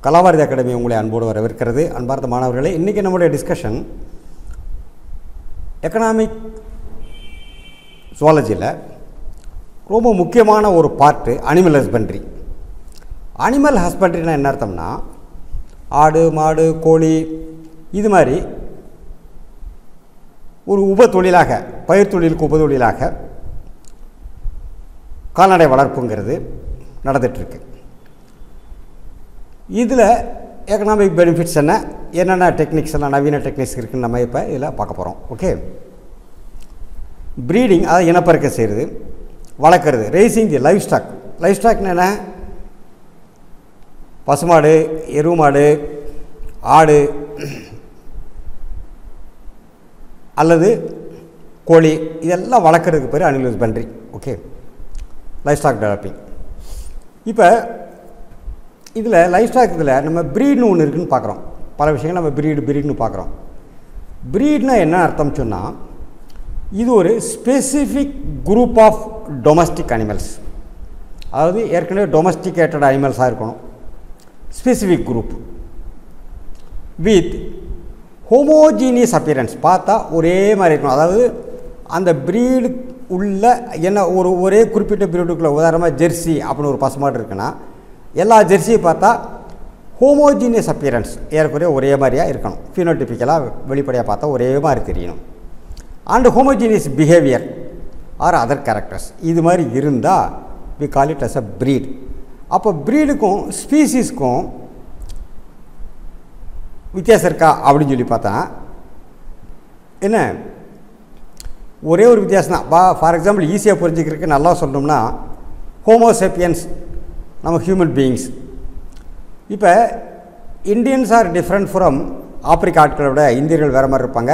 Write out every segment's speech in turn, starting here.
Kalabharathi academy உங்களை அன்போடு வரவேற்கிறது அன்பார்ந்த மாணவர்களே இன்றைக்கி நம்முடைய டிஸ்கஷன் எக்கனாமிக் ஜுவாலஜியில் ரொம்ப முக்கியமான ஒரு பார்ட்டு அனிமல் ஹஸ்பண்ட்ரி அனிமல் ஹஸ்பண்ட்ரினா என்ன அர்த்தம்னா ஆடு மாடு கோழி இது மாதிரி ஒரு உப தொழிலாக பயிர் தொழிலுக்கு உப தொழிலாக கால்நடை வளர்ப்புங்கிறது நடந்துகிட்ருக்கு இதில் எக்கனாமிக் பெனிஃபிட்ஸ் என்ன என்னென்ன டெக்னிக்ஸ் எல்லாம் நவீன டெக்னிக்ஸ் இருக்குன்னு நம்ம இப்போ இதில் பார்க்க போகிறோம் ஓகே ப்ரீடிங் அதை இனப்பெருக்கம் செய்கிறது வளர்க்குறது ரேசிங் தி லைஃப் ஸ்டாக் லைஃப் ஸ்டாக்னு என்ன பசுமாடு எருவு மாடு ஆடு அல்லது கோழி இதெல்லாம் வளர்க்குறதுக்கு பேர் animal husbandry okay livestock developing இப்போ இதில் லைஃப் ஸ்டாக் இதில் நம்ம ப்ரீட்னு ஒன்று இருக்குதுன்னு பார்க்குறோம் பல விஷயங்கள் நம்ம ப்ரீடு ப்ரீட்னு பார்க்குறோம் ப்ரீட்னா என்ன அர்த்தம் சொன்னால் இது ஒரு specific group of domestic animals அதாவது ஏற்கனவே டொமஸ்டிகேட்டட் அனிமல்ஸாக இருக்கணும் specific group with homogeneous appearance பார்த்தா ஒரே மாதிரி இருக்கணும் அதாவது அந்த ப்ரீடு உள்ள என்ன ஒரு ஒரே குறிப்பிட்ட ப்ரீடுக்குள்ளே உதாரணமாக ஜெர்சி அப்படின்னு ஒரு பசுமாடு இருக்குன்னா எல்லா ஜெர்சியும் பார்த்தா ஹோமோஜீனியஸ் அப்பியரன்ஸ் ஏறக்குறைய ஒரே மாதிரியாக இருக்கணும் ஃபினோட்டிபிக்கலாக வெளிப்படையாக பார்த்தா ஒரே மாதிரி தெரியணும் and homogeneous behaviour or other characters இது மாதிரி இருந்தால் we call it as a breed அப்போ ப்ரீடுக்கும் ஸ்பீசிஸ்க்கும் வித்தியாசம் இருக்கா அப்படின்னு சொல்லி பார்த்தா என்ன ஒரே ஒரு வித்தியாசம் தான் பா ஃபார் எக்ஸாம்பிள் ஈஸியாக புரிஞ்சுக்கிறதுக்கு நல்லா சொல்லணும்னா ஹோமோசெப்பியன்ஸ் நம்ம ஹியூமன் பீயிங்ஸ் இப்போ Indians are different from Africa ஆட்களை விட இந்தியர்கள் வேறு மாதிரி இருப்பாங்க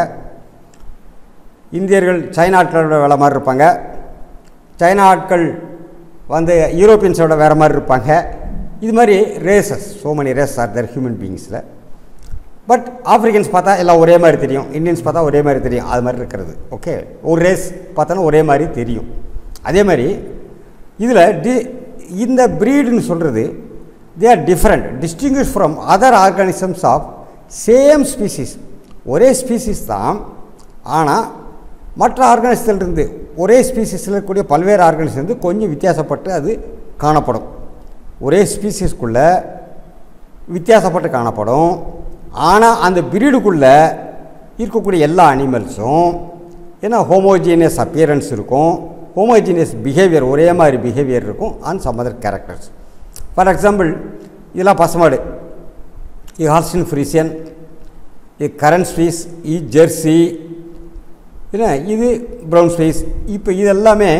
இந்தியர்கள் சைனா ஆட்களோட வேறு மாதிரி இருப்பாங்க சைனா ஆட்கள் வந்து யூரோப்பியன்ஸோட வேறு மாதிரி இருப்பாங்க இது மாதிரி races so many race are there human பீயிங்ஸில் பட் ஆஃப்ரிக்கன்ஸ் பார்த்தா எல்லாம் ஒரே மாதிரி தெரியும் இந்தியன்ஸ் பார்த்தா ஒரே மாதிரி தெரியும் அது மாதிரி இருக்கிறது ஓகே ஒரு ரேஸ் பார்த்தோன்னா ஒரே மாதிரி தெரியும் அதே மாதிரி இதில் டி இந்த ப்ரீடுன்னு சொல்கிறது they are different distinguish from other organisms of same species ஒரே ஸ்பீசிஸ் தான் ஆனால் மற்ற ஆர்கானிசத்திலிருந்து ஒரே ஸ்பீசிஸில் இருக்கக்கூடிய பல்வேறு ஆர்கானிசம் கொஞ்சம் வித்தியாசப்பட்டு அது காணப்படும் ஒரே ஸ்பீசிஸ்க்குள்ளே வித்தியாசப்பட்டு காணப்படும் ஆனால் அந்த பிரீடுக்குள்ளே இருக்கக்கூடிய எல்லா அனிமல்ஸும் ஏன்னா ஹோமோஜீனியஸ் அப்பியரன்ஸ் இருக்கும் ஹோமோஜீனியஸ் பிஹேவியர் ஒரே மாதிரி பிஹேவியர் இருக்கும் and some other characters for example இதெல்லாம் பசுமாடு இது ஹால்ஸ்டின் ஃப்ரீசியன் இது கரண்ட் ஸ்பீஸ் இ ஜெர்சி என்ன இது ப்ரௌன் ஸ்பீஸ் இப்போ இது எல்லாமே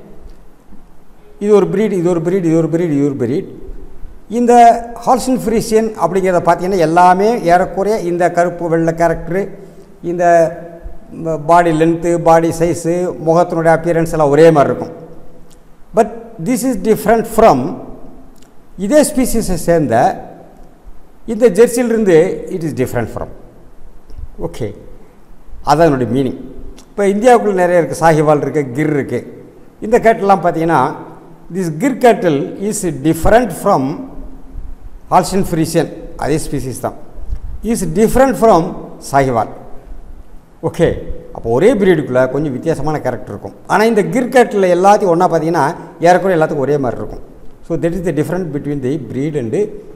இது ஒரு ப்ரீட் இது ஒரு ப்ரீட் இது ஒரு ப்ரீட் இது ஒரு ப்ரீட் இந்த ஹால்சன் ஃப்ரீசியன் அப்படிங்கிறத பார்த்தீங்கன்னா எல்லாமே ஏறக்குறைய இந்த கருப்பு வெள்ளை கேரக்டரு இந்த பாடி லென்த்து பாடி சைஸு முகத்தினுடைய அப்பியரன்ஸ் எல்லாம் ஒரே மாதிரி இருக்கும் but this is different from இதே ஸ்பீசிஸை சேர்ந்த இந்த ஜெர்சிலிருந்து it is different from okay அதான் என்னுடைய மீனிங் இப்போ இந்தியாவுக்குள்ளே நிறைய இருக்குது சாஹிவால் இருக்குது கிர் இருக்குது இந்த கேட்டெல்லாம் பார்த்தீங்கன்னா this Gir cattle is different from Holstein Friesian அதே ஸ்பீசிஸ் தான் is different from Sahiwal okay அப்போ ஒரே பிரீடுக்குள்ளே கொஞ்சம் வித்தியாசமான கேரக்டர் இருக்கும் ஆனால் இந்த கிர் கேட்டில் எல்லாத்தையும் ஒன்றா பார்த்தீங்கன்னா ஏறக்குறைய எல்லாத்துக்கும் ஒரே மாதிரி இருக்கும் so that is the different between the breed and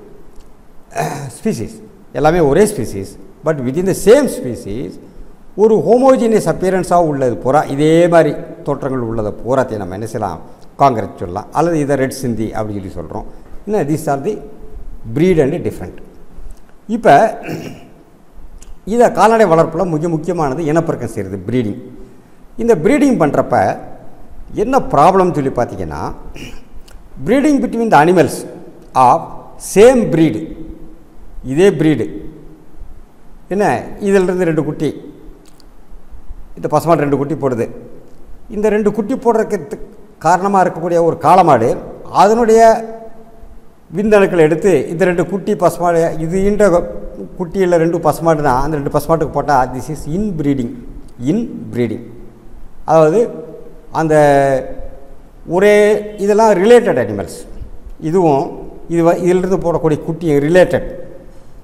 species எல்லாமே ஒரே species but within the same species ஒரு ஹோமோஜினியஸ் அப்பியரன்ஸாக உள்ளது பூரா இதே மாதிரி தோற்றங்கள் உள்ளதை பூராத்தையும் நம்ம என்ன செய்யலாம் காங்கிரஸ் சொல்லலாம் அல்லது இதை ரெட் சிந்தி அப்படின்னு சொல்லி சொல்கிறோம் இன்னும் these are the breed and different இப்போ இதை கால்நடை வளர்ப்பில் மிக முக்கியமானது இனப்பெருக்கம் செய்கிறது ப்ரீடிங் இந்த ப்ரீடிங் பண்ணுறப்ப என்ன ப்ராப்ளம் சொல்லி பார்த்தீங்கன்னா breeding between the animals of same breed இதே ப்ரீடு என்ன இதிலிருந்து ரெண்டு குட்டி இந்த பசுமாடு ரெண்டு குட்டி போடுது இந்த ரெண்டு குட்டி போடுறதுக்கு காரணமாக இருக்கக்கூடிய ஒரு காளமாடு அதனுடைய விந்தணுக்களை எடுத்து இந்த ரெண்டு குட்டி பசுமாடு இது ஈன்ற குட்டியில் ரெண்டு பசுமாடு தான் அந்த ரெண்டு பசுமாட்டுக்கு போட்டால் this is inbreeding inbreeding அதாவது அந்த ஒரே இதெல்லாம் ரிலேட்டட் அனிமல்ஸ் இதுவும் இது வ- இதிலிருந்து போடக்கூடிய குட்டி ரிலேட்டட்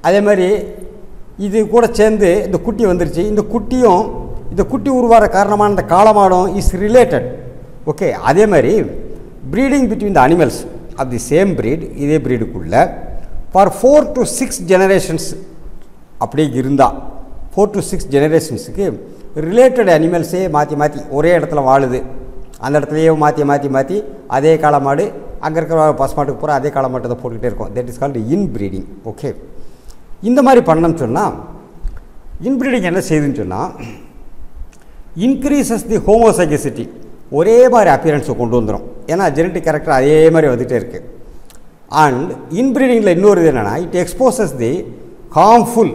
அதே மாதிரி இது கூட சேர்ந்து இந்த குட்டி வந்துருச்சு இந்த குட்டியும் இந்த குட்டி உருவாகிற காரணமான இந்த காளமாடும் இஸ் ரிலேட்டட் ஓகே அதே மாதிரி breeding between the animals of the same breed இதே ப்ரீடுக்குள்ள for four to six generations அப்படியே இருந்தால் ஃபோர் டு சிக்ஸ் ஜெனரேஷன்ஸுக்கு ரிலேட்டட் அனிமல்ஸே மாற்றி மாற்றி ஒரே இடத்துல வாழுது அந்த இடத்துலையே மாற்றி மாற்றி மாற்றி அதே காளமாடு அங்கே இருக்கிற பசுமாட்டுக்கு பூரா அதே காளமாட்டை தான் போட்டுக்கிட்டே இருக்கும் that is called inbreeding okay இந்த மாதிரி பண்ணணும்னு சொன்னால் இன்ப்ரீடிங் என்ன செய்யுதுன்னு சொன்னால் இன்க்ரீசஸ் தி ஹோமோசைகசிட்டி ஒரே மாதிரி அப்பியரன்ஸை கொண்டு வந்துடும் ஏன்னா ஜெனட்டிக் கேரக்டர் அதே மாதிரி வந்துகிட்டே இருக்குது அண்ட் இன்ப்ரீடிங்கில் இன்னொரு இது என்னென்னா இட் எக்ஸ்போசஸ் தி ஹார்ம்ஃபுல்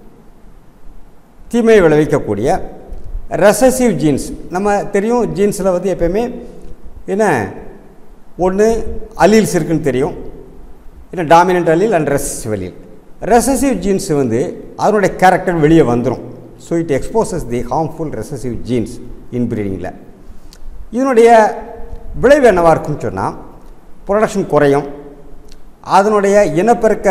தீமை விளைவிக்கக்கூடிய ரெசசிவ் ஜீன்ஸ் நம்ம தெரியும் ஜீன்ஸில் வந்து எப்பயுமே என்ன ஒன்று அலீல்ஸ் இருக்குன்னு தெரியும் என்ன dominant allele and recessive allele recessive genes வந்து அதனுடைய கேரக்டர் வெளியே வந்துடும் so it exposes the harmful recessive genes இன்ப்ரீடிங்கில் இதனுடைய விளைவு என்னவாக இருக்குன்னு சொன்னால் ப்ரொடக்ஷன் குறையும் அதனுடைய இனப்பெருக்க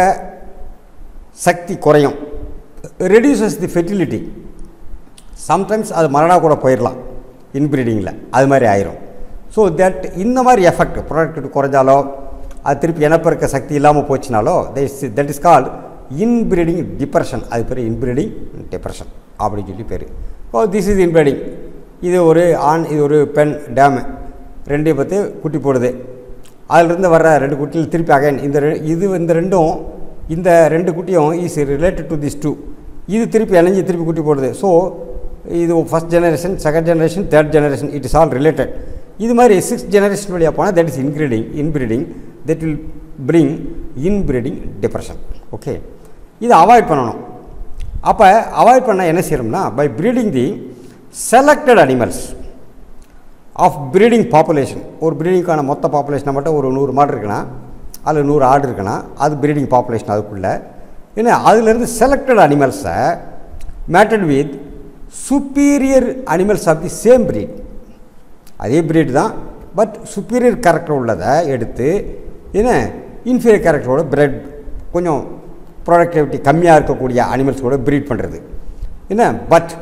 சக்தி குறையும் ரெடியூசஸ் தி ஃபெர்டிலிட்டி சம்டைம்ஸ் அது மரணா கூட போயிடலாம் இன்ப்ரீடிங்கில் அது மாதிரி ஆயிரும் ஸோ தட் இந்த மாதிரி எஃபெக்ட் ப்ரொடக்டிவிட்டி குறைஞ்சாலோ அது திருப்பி இனப்பெருக்க சக்தி இல்லாமல் போச்சுனாலோ that is called inbreeding depression அது பேர் இன்ப்ரீடிங் டிப்ரெஷன் அப்படின்னு சொல்லி பேர் ஓ திஸ் இஸ் இன்ப்ரீடிங் இது ஒரு ஆண் இது ஒரு பெண் டேமு ரெண்டையும் பார்த்து குட்டி போடுது அதிலிருந்து வர்ற ரெண்டு குட்டியில் திருப்பி அகைன் இந்த ரெ- இது இந்த ரெண்டும் இந்த ரெண்டு குட்டியும் is related to this two இது திருப்பி இணைஞ்சு திருப்பி குட்டி போடுது ஸோ இது first generation second generation third generation it is all related இது மாதிரி சிக்ஸ் ஜெனரேஷன் வழியாக போனால் that is inbreeding inbreeding that will bring inbreeding depression okay இதை அவாய்ட் பண்ணணும் அப்போ அவாய்ட் பண்ண என்ன செய்யணும்னா by breeding the selected animals of breeding population ஒரு ப்ரீடிங்க்கான மொத்த பாப்புலேஷனை மட்டும் ஒரு நூறு மாடு இருக்குன்னா அதில் நூறு ஆடு இருக்குன்னா அது ப்ரீடிங் பாப்புலேஷன் அதுக்குள்ளே ஏன்னா அதுலேருந்து செலக்டட் அனிமல்ஸை mated with superior animals of the same breed அதே breed தான் பட் சுப்பீரியர் கேரக்டர் உள்ளதை எடுத்து என்ன இன்ஃபீரியர் கேரக்டரோட பிரெட் கொஞ்சம் ப்ரொடக்டிவிட்டி கம்மியாக இருக்கக்கூடிய அனிமல்ஸோட ப்ரீட் பண்ணுறது என்ன பட்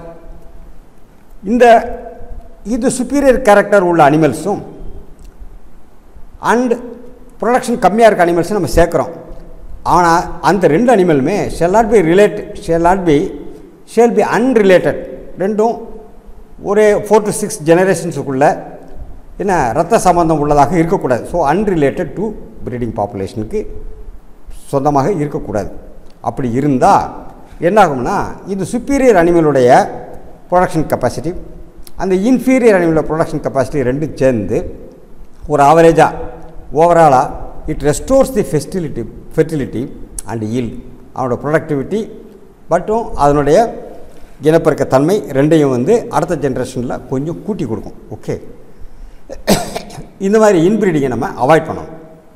இந்த இது சுப்பீரியர் கேரக்டர் உள்ள அனிமல்ஸும் அண்ட் ப்ரொடக்ஷன் கம்மியாக இருக்க அனிமல்ஸும் நம்ம சேர்க்குறோம் ஆனால் அந்த ரெண்டு அனிமலுமே shall not be relate shall not be shall be unrelated ரெண்டும் ஒரு ஃபோர் டு சிக்ஸ் ஜெனரேஷன்ஸுக்குள்ளே என்ன ரத்த சம்பந்தம் உள்ளதாக இருக்கக்கூடாது ஸோ அன்ரிலேட்டட் டு ப்ரீடிங் பாப்புலேஷனுக்கு சொந்தமாக இருக்கக்கூடாது அப்படி இருந்தால் என்னாகும்னா இது சுப்பீரியர் அனிமலுடைய ப்ரொடக்ஷன் கெப்பாசிட்டி அந்த இன்ஃபீரியர் அனிமலோட ப்ரொடக்ஷன் கெப்பாசிட்டி ரெண்டும் சேர்ந்து ஒரு ஆவரேஜாக ஓவராலாக it restores the fertility fertility and yield அவனோட ப்ரொடக்டிவிட்டி பட்டும் அதனுடைய இனப்பெருக்க தன்மை ரெண்டையும் வந்து அடுத்த ஜென்ரேஷனில் கொஞ்சம் கூட்டி கொடுக்கும் ஓகே இந்த மாதிரி இன்பிரீடிங்கை நம்ம அவாய்ட் பண்ணணும்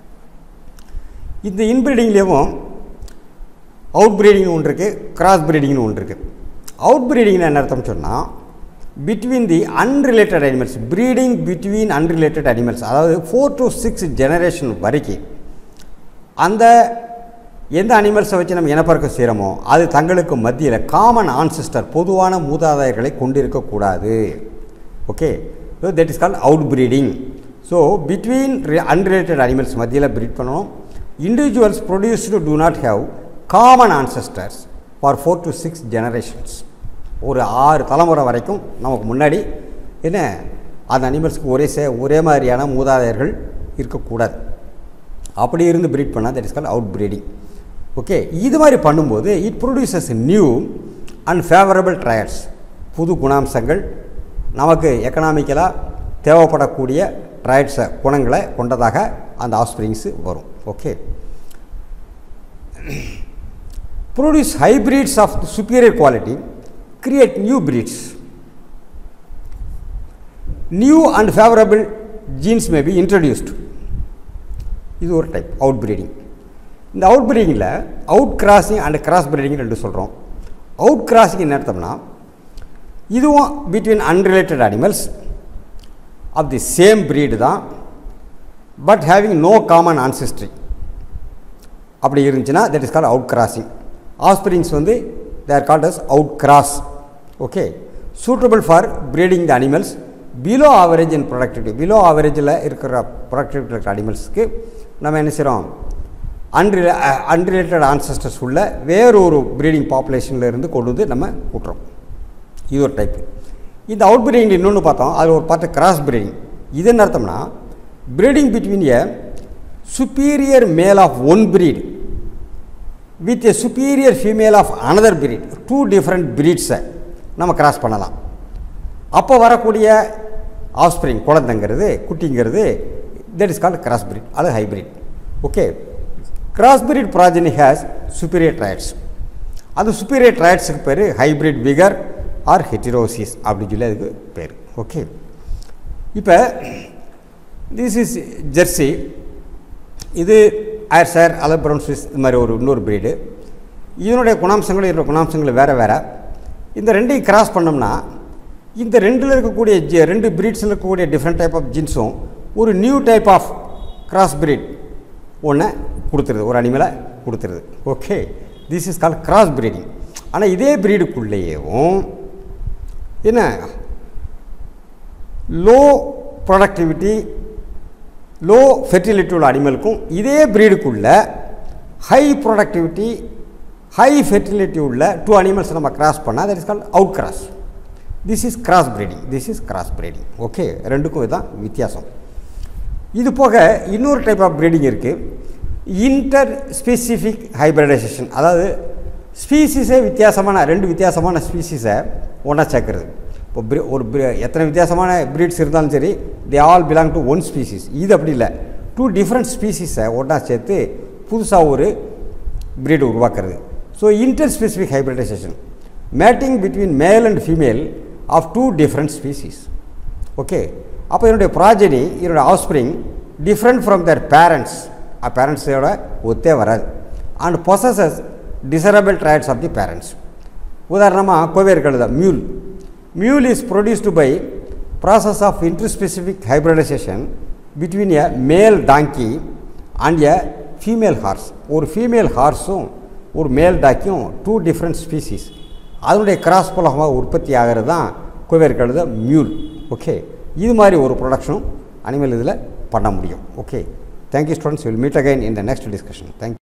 இந்த இன்பிரீடிங்லேயும் அவுட் பிரீடிங்னு ஒன்று இருக்குது கிராஸ் பிரீடிங்னு ஒன்று இருக்குது அவுட் பிரீடிங்னு என்ன அர்த்தம் சொன்னால் between the unrelated animals breeding between unrelated animals அதாவது ஃபோர் டு சிக்ஸ் ஜெனரேஷன் வரைக்கும் அந்த எந்த அனிமல்ஸை வச்சு நம்ம இனப்பெருக்கம் செய்கிறோமோ அது தங்களுக்கு மத்தியில் காமன் ஆன்சிஸ்டர் பொதுவான மூதாதையர்களை கொண்டிருக்கக்கூடாது okay so that is called outbreeding so between unrelated animals மத்தியில் ப்ரீட் பண்ணணும் individuals produced do not have common ancestors for four to six generations ஒரு ஆறு தலைமுறை வரைக்கும் நமக்கு முன்னாடி என்ன அந்த அனிமல்ஸ்க்கு ஒரே சே ஒரே மாதிரியான மூதாதையர்கள் இருக்கக்கூடாது அப்படி இருந்து ப்ரீட் பண்ணால் that is call outbreeding okay இது மாதிரி பண்ணும்போது it produces new and favourable traits புது குணாம்சங்கள் நமக்கு எக்கனாமிக்கலாக தேவைப்படக்கூடிய ட்ரையட்ஸை குணங்களை கொண்டதாக அந்த ஆஃப்ஸ்பிரிங்ஸு வரும் okay produce hybrids of superior quality create new breeds new and favourable genes may be introduced இது ஒரு டைப் அவுட் பிரீடிங் இந்த அவுட் பிரீடிங்கில் outcrossing and crossbreeding ரெண்டு சொல்கிறோம் அவுட் கிராசிங் என்ன அர்த்தம்னா இதுவும் between unrelated animals of the same breed தான் but having no common ancestry அப்படி இருந்துச்சுன்னா that is call outcrossing offsprings வந்து they are called as outcross okay suitable for breeding the animals below average in productivity below ஆவரேஜில் இருக்கிற productivity இருக்கிற அனிமல்ஸ்க்கு நம்ம என்ன செய்கிறோம் அன்ரிலே அன்ரிலேட்டட் ஆன்சஸ்டர்ஸ் உள்ள வேறொரு ப்ரீடிங் பாப்புலேஷனில் இருந்து கொண்டு வந்து நம்ம கூட்டுறோம் இது ஒரு டைப் இந்த அவுட் பிரீடிங் இன்னொன்று பார்த்தோம் அதில் ஒரு பார்த்து கிராஸ் பிரீடிங் இது என்ன அர்த்தம்னா breeding between a superior male of one breed with a superior female of another breed two different பிரீட்ஸை நம்ம கிராஸ் பண்ணலாம் அப்போ வரக்கூடிய ஆஃப்ஸ்பிரிங் குழந்தைங்கிறது குட்டிங்கிறது that is called crossbreed அது hybrid okay crossbreed progeny has superior traits அது superior ட்ரைட்ஸுக்கு பேர் ஹைபிரிட் விகர் ஆர் ஹெட்டிரோசிஸ் அப்படின்னு சொல்லி அதுக்கு பேர் ஓகே இப்போ திஸ் இஸ் ஜெர்சி இது ஆயர் சார் அலர் ப்ரௌன் ஸ்விஸ் இது மாதிரி ஒரு இன்னொரு பிரீடு இதனுடைய குணாம்சங்கள் இதனுடைய குணாம்சங்கள் வேறு வேறு இந்த ரெண்டையும் கிராஸ் பண்ணோம்னா இந்த ரெண்டில் இருக்கக்கூடிய ஜி- ரெண்டு பிரீட்ஸில் இருக்கக்கூடிய டிஃப்ரெண்ட் டைப் ஆஃப் ஜீன்ஸும் ஒரு new type of crossbreed ஒன்று கொடுத்துருது ஒரு அனிமலை கொடுத்துருது okay this is call crossbreeding ஆனால் இதே பிரீடுக்குள்ளேயும் என்ன லோ ப்ரொடக்டிவிட்டி லோ ஃபெர்டிலிட்டி உள்ள அனிமலுக்கும் இதே ப்ரீடுக்குள்ள ஹை ப்ரொடக்டிவிட்டி ஹை ஃபெர்டிலிட்டி உள்ள டூ அனிமல்ஸ் நம்ம கிராஸ் பண்ணால் that is call outcross this is crossbreeding this is crossbreeding okay ரெண்டுக்கும் இதுதான் வித்தியாசம் இது போக இன்னொரு டைப் ஆஃப் பிரீடிங் இருக்குது இன்டர் ஸ்பெசிஃபிக் ஹைப்ரிடைசேஷன் அதாவது ஸ்பீசிஸே வித்தியாசமான ரெண்டு வித்தியாசமான ஸ்பீசிஸை ஒன்றா சேர்க்குறது இப்போ bre- ஒரு bre- எத்தனை வித்தியாசமான பிரீட்ஸ் இருந்தாலும் சரி they all belong to one species இது அப்படி இல்லை டூ டிஃப்ரெண்ட் ஸ்பீசிஸை ஒன்றா சேர்த்து புதுசாக ஒரு பிரீடு உருவாக்குறது so interspecific hybridization mating between male and female of two different species okay அப்போ என்னுடைய ப்ராஜனி என்னுடைய offspring different from their parents ஆ பேரண்ட்ஸோட ஒத்தே வராது and possesses desirable traits of the parents உதாரணமாக கோவேர் கழுத mule mule is produced by process of interspecific hybridization between a male donkey and a female horse ஒரு ஃபீமேல் ஹார்ஸும் ஒரு மேல் டாக்கியும் டூ டிஃப்ரெண்ட் ஸ்பீசிஸ் அதனுடைய கிராஸ் மூலமாக உற்பத்தி ஆகிறது தான் கோவேர் கழுத மியூல் ஓகே இது மாதிரி ஒரு ப்ரொடக்ஷனும் அனிமல் இதில் பண்ண முடியும் okay thank you students will meet again in the next discussion thank